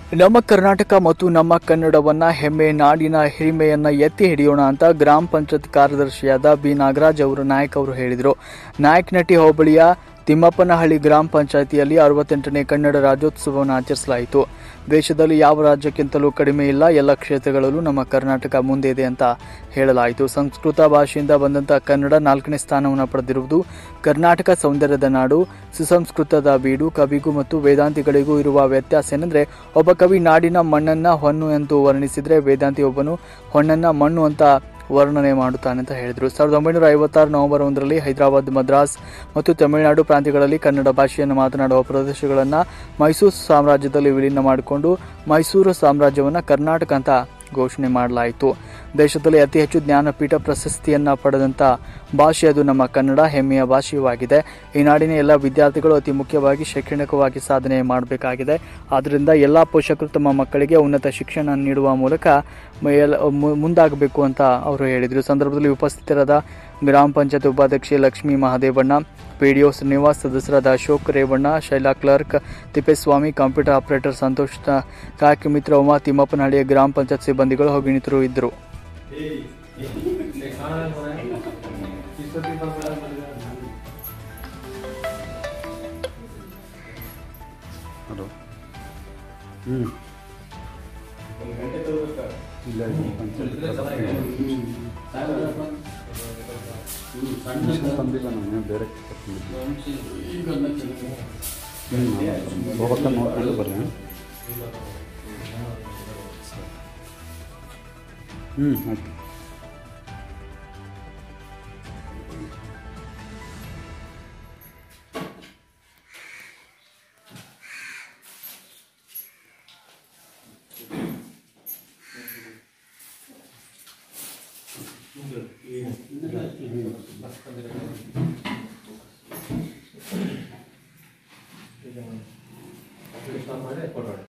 ನಮ್ಮ ಕರ್ನಾಟಕ ಮತ್ತು ನಮ್ಮ ಕನ್ನಡವನ್ನ ಹೆಮ್ಮೆ ನಾಡಿನ ಹಿರಿಮೆಯನ್ನ ಎತ್ತಿ ಹಿಡಿಯೋಣ ಅಂತ ಗ್ರಾಮ ಪಂಚಾಯತ್ ಕಾರ್ಯದರ್ಶಿಯಾದ ಬಿ ನಾಗರಾಜ್ ಅವರು ನಾಯಕ್ ಅವರು ಹೇಳಿದರು ನಾಯಕನಟ್ಟಿ ಹೋಬಳಿಯ ತಿಮ್ಮಪ್ಪನಹಳ್ಳಿ ಗ್ರಾಮ ಪಂಚಾಯಿತಿಯಲ್ಲಿ ಅರವತ್ತೆಂಟನೇ ಕನ್ನಡ ರಾಜ್ಯೋತ್ಸವವನ್ನು ಆಚರಿಸಲಾಯಿತು ದೇಶದಲ್ಲಿ ಯಾವ ರಾಜ್ಯಕ್ಕಿಂತಲೂ ಕಡಿಮೆ ಇಲ್ಲ ಎಲ್ಲ ಕ್ಷೇತ್ರಗಳಲ್ಲೂ ನಮ್ಮ ಕರ್ನಾಟಕ ಮುಂದೆ ಇದೆ ಅಂತ ಹೇಳಲಾಯಿತು ಸಂಸ್ಕೃತ ಭಾಷೆಯಿಂದ ಬಂದಂಥ ಕನ್ನಡ ನಾಲ್ಕನೇ ಸ್ಥಾನವನ್ನು ಪಡೆದಿರುವುದು ಕರ್ನಾಟಕ ಸೌಂದರ್ಯದ ನಾಡು ಸುಸಂಸ್ಕೃತದ ಬೀಡು ಕವಿಗೂ ಮತ್ತು ವೇದಾಂತಿಗಳಿಗೂ ಇರುವ ವ್ಯತ್ಯಾಸ ಏನಂದ್ರೆ ಒಬ್ಬ ಕವಿ ನಾಡಿನ ಮಣ್ಣನ್ನ ಹೊನ್ನು ಎಂದು ವರ್ಣಿಸಿದ್ರೆ ವೇದಾಂತಿ ಒಬ್ಬನು ಹೊನ್ನನ್ನ ಮಣ್ಣು ಅಂತ ವರ್ಣನೆ ಮಾಡುತ್ತಾನೆ ಅಂತ ಹೇಳಿದರು ಸಾವಿರದ ಒಂಬೈನೂರ ಐವತ್ತಾರು ನವೆಂಬರ್ ಒಂದರಲ್ಲಿ ಹೈದರಾಬಾದ್ ಮದ್ರಾಸ್ ಮತ್ತು ತಮಿಳುನಾಡು ಪ್ರಾಂತ್ಯಗಳಲ್ಲಿ ಕನ್ನಡ ಭಾಷೆಯನ್ನು ಮಾತನಾಡುವ ಪ್ರದೇಶಗಳನ್ನು ಮೈಸೂರು ಸಾಮ್ರಾಜ್ಯದಲ್ಲಿ ವಿಲೀನ ಮಾಡಿಕೊಂಡು ಮೈಸೂರು ಸಾಮ್ರಾಜ್ಯವನ್ನು ಕರ್ನಾಟಕ ಅಂತ ಘೋಷಣೆ ಮಾಡಲಾಯಿತು ದೇಶದಲ್ಲಿ ಅತಿ ಹೆಚ್ಚು ಜ್ಞಾನಪೀಠ ಪ್ರಶಸ್ತಿಯನ್ನು ಪಡೆದಂಥ ಭಾಷೆ ಅದು ನಮ್ಮ ಕನ್ನಡ ಹೆಮ್ಮೆಯ ಭಾಷೆಯೂ ಈ ನಾಡಿನ ಎಲ್ಲ ವಿದ್ಯಾರ್ಥಿಗಳು ಅತಿ ಮುಖ್ಯವಾಗಿ ಶೈಕ್ಷಣಿಕವಾಗಿ ಸಾಧನೆ ಮಾಡಬೇಕಾಗಿದೆ ಆದ್ದರಿಂದ ಎಲ್ಲ ಪೋಷಕರು ತಮ್ಮ ಮಕ್ಕಳಿಗೆ ಉನ್ನತ ಶಿಕ್ಷಣ ನೀಡುವ ಮೂಲಕ ಮ- ಎಲ್ಲ- ಮು- ಮುಂದಾಗಬೇಕು ಅಂತ ಅವರು ಹೇಳಿದರು ಸಂದರ್ಭದಲ್ಲಿ ಉಪಸ್ಥಿತರಾದ ಗ್ರಾಮ ಪಂಚಾಯತ್ ಉಪಾಧ್ಯಕ್ಷೆ ಲಕ್ಷ್ಮೀ ಮಹಾದೇವಣ್ಣ ಪಿಡಿಒ ಶ್ರೀನಿವಾಸ್ ಸದಸ್ಯರಾದ Ashok Revanna Shaila clerk Thippeswamy computer operator Santosh ತ- ಕಾಕಿ ಮಿತ್ರ ಉಮಾ ತಿಮ್ಮಪ್ಪನಹಳ್ಳಿಯ ಗ್ರಾಮ ಪಂಚಾಯತ್ ಸಿಬ್ಬಂದಿಗಳು ಹಾಗೂ ಇನ್ನಿತರು ಇದ್ದರು ಹಲೋ ಹ್ಞೂ ಇಲ್ಲ ಮಿಷನ್ ತಂದಿಲ್ಲ ನಾನು ಬೇರೆ ಹ್ಞೂ ಹೋಗ್ಬೇಕ ನೋಡ್ಕೊಂಡು ಬರ್ರಿ ಹ್ಞೂ ಆಯ್ತು